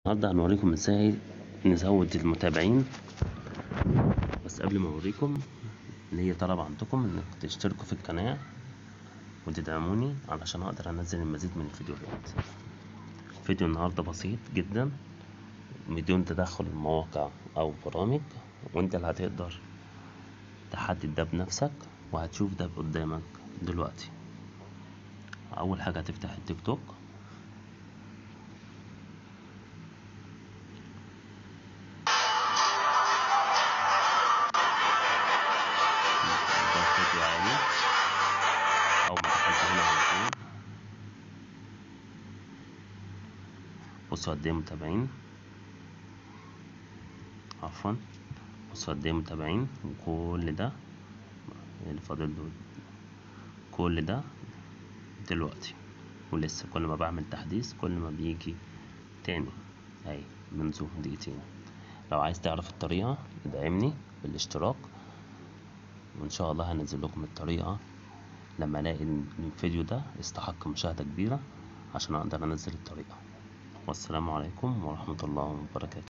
النهاردة هنوريكم ازاي نزود المتابعين بس قبل ما اوريكم اللي هي طلب عندكم انك تشتركوا في القناة وتدعموني علشان اقدر انزل المزيد من الفيديوهات فيديو النهاردة بسيط جدا بدون تدخل المواقع او برامج وانت اللي هتقدر تحدد ده بنفسك وهتشوف ده قدامك دلوقتي اول حاجة هتفتح التيك توك ده فيديو عادي او بتحط هنا على طول بصوا قد ايه متابعين عفوا بصوا قد ايه متابعين وكل ده اللي فاضل له كل ده دلوقتي ولسه كل ما بعمل تحديث كل ما بيجي تاني اهي منذ دقيقتين لو عايز تعرف الطريقة ادعمني بالاشتراك وان شاء الله هنزل لكم الطريقة لما الاقي ان الفيديو ده يستحق مشاهدة كبيرة عشان اقدر انزل الطريقة والسلام عليكم ورحمة الله وبركاته